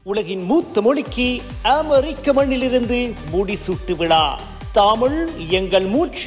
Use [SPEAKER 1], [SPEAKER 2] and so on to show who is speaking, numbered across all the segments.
[SPEAKER 1] உலகின் மூத்த மொழிக்கு அமெரிக்க மண்ணிலிருந்து முடிசூட்டு விழா தமிழ் எங்கள் மூச்சு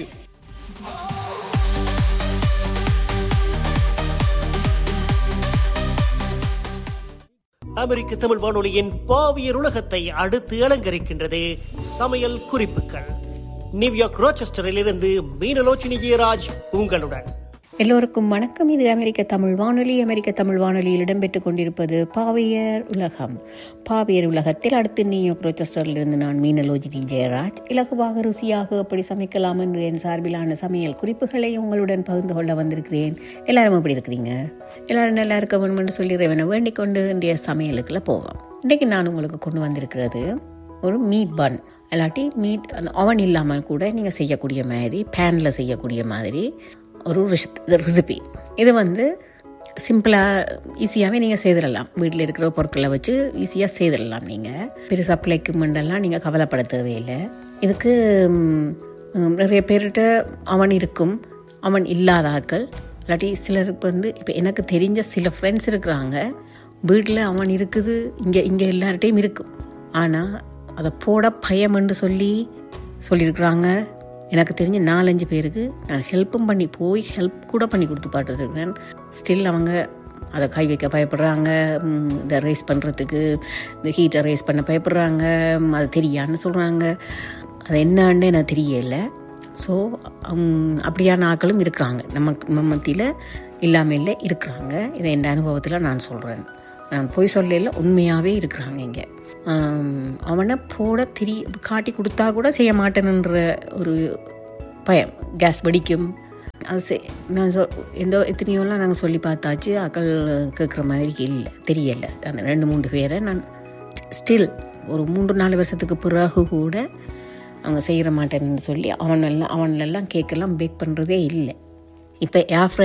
[SPEAKER 1] அமெரிக்க தமிழ் வானொலியின் பாவியர் உலகத்தை அடுத்து அலங்கரிக்கின்றது சமையல் குறிப்புகள் நியூயார்க் ரோச்செஸ்டரில் இருந்து மீனலோச்சினி ஜெயராஜ் உங்களுடன்
[SPEAKER 2] எல்லோருக்கும் வணக்கம் இது அமெரிக்க தமிழ் வானொலி அமெரிக்க தமிழ் வானொலியில் இடம்பெற்றுக் கொண்டிருப்பது பாவியர் உலகம் பாவியர் உலகத்தில் அடுத்து நியூயார்க் ரோச்செஸ்டரிலிருந்து நான் மீனலோஜினி ஜெயராஜ் இலகுவாக ருசியாக எப்படி சமைக்கலாம் என்று என் சார்பிலான சமையல் குறிப்புகளை உங்களுடன் பகிர்ந்து கொள்ள வந்திருக்கிறேன் எல்லாரும் எப்படி இருக்கிறீங்க எல்லாரும் நல்லா இருக்க வேணும் என்று சொல்லி இறைவனை வேண்டிக் கொண்டு இன்றைய சமையலுக்குள்ள போவோம் இன்றைக்கு நான் உங்களுக்கு கொண்டு வந்திருக்கிறது ஒரு மீட் பன் இல்லாட்டி மீட் அந்த அவன் இல்லாமல் கூட நீங்கள் செய்யக்கூடிய மாதிரி பேனில் செய்யக்கூடிய மாதிரி ஒரு ரெசிபி இது வந்து சிம்பிளாக ஈஸியாகவே நீங்கள் செய்திடலாம் வீட்டில் இருக்கிற பொருட்களை வச்சு ஈஸியாக செய்திடலாம் நீங்கள் பெருசாக பிழைக்குமெண்டெல்லாம் நீங்கள் கவலைப்பட தேவையில்லை இதுக்கு ம், ம், நிறைய பேர்கிட்ட அவன் இருக்கும் அவன் இல்லாத ஆட்கள் இல்லாட்டி சிலருக்கு வந்து இப்போ எனக்கு தெரிஞ்ச சில ஃப்ரெண்ட்ஸ் இருக்கிறாங்க வீட்டில் அவன் இருக்குது இங்கே இங்கே எல்லார்ட்டையும் இருக்கும் ஆனால் அதை போட பயம்னு சொல்லி சொல்லியிருக்கிறாங்க எனக்கு தெரிஞ்ச நாலஞ்சு பேருக்கு நான் ஹெல்ப்பும் பண்ணி போய் ஹெல்ப் கூட பண்ணி கொடுத்து பார்த்துருக்கேன் ஸ்டில் அவங்க அதை கை வைக்க பயப்படுறாங்க ம், இதை ரைஸ் பண்ணுறதுக்கு இந்த ஹீட்டை ரைஸ் பண்ண பயப்படுறாங்க ம், அது தெரியான்னு சொல்கிறாங்க அது என்னன்னு எனக்கு தெரியல ஸோ அப்படியான ஆட்களும் இருக்கிறாங்க நம்ம நம்ம மத்தியில் இல்லாமல் இல்லை இருக்கிறாங்க இதை என் அனுபவத்தில் நான் சொல்கிறேன் நான் பொய் சொல்லல உண்மையாகவே இருக்கிறாங்க இங்கே அவனை போட தெரி காட்டி கொடுத்தா கூட செய்ய மாட்டேனுன்ற ஒரு பயம் கேஸ் வெடிக்கும் அது செ- நான் சொ எந்த எத்தனையோலாம் நாங்கள் சொல்லி பார்த்தாச்சு அக்கள் கேட்குற மாதிரி இல்லை தெரியலை அந்த ரெண்டு மூன்று பேரை நான் ஸ்டில் ஒரு மூன்று நாலு வருஷத்துக்கு பிறகு கூட அவங்க செய்கிற மாட்டேன்னு சொல்லி அவனெல்லாம் அவனெல்லாம் கேக்கெல்லாம் பேக் பண்ணுறதே இல்லை இப்போ ஏர்